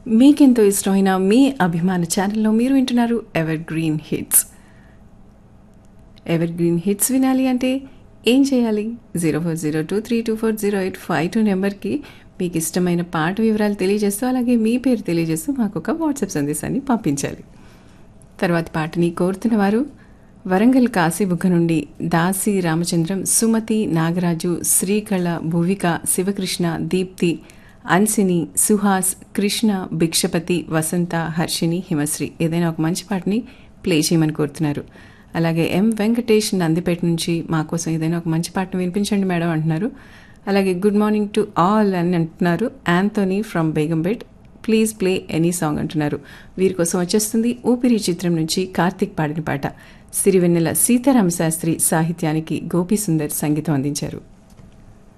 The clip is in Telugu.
మీకెంతో ఇష్టమైన మీ అభిమాన ఛానల్లో మీరు వింటున్నారు evergreen hits evergreen hits వినాలి అంటే ఏం చేయాలి zero four zero two three two four zero eight five two నెంబర్కి మీకు ఇష్టమైన పాట వివరాలు తెలియజేస్తూ అలాగే మీ పేరు తెలియజేస్తూ మాకు ఒక వాట్సాప్ సందేశాన్ని పంపించాలి తర్వాతి పాటని కోరుతున్న వారు వరంగల్ కాశీబుగ్గ నుండి దాసి రామచంద్రం సుమతి నాగరాజు శ్రీకళ భువిక శివకృష్ణ దీప్తి అన్సిని సుహాస్ కృష్ణ భిక్షపతి వసంత హర్షిని హిమశ్రీ ఏదైనా ఒక మంచి పాటని ప్లే చేయమని కోరుతున్నారు అలాగే ఎం వెంకటేష్ నందిపేట నుంచి మా కోసం ఏదైనా ఒక మంచి పాటను వినిపించండి మేడం అంటున్నారు అలాగే గుడ్ మార్నింగ్ టు ఆల్ అని అంటున్నారు Anthony from Begumpet please play any song అంటున్నారు వీరి కోసం వచ్చేస్తుంది ఊపిరి చిత్రం నుంచి కార్తిక్ పాడిన పాట సిరివెన్నెల సీతారామ శాస్త్రి సాహిత్యానికి గోపీ సుందర్ సంగీతం అందించారు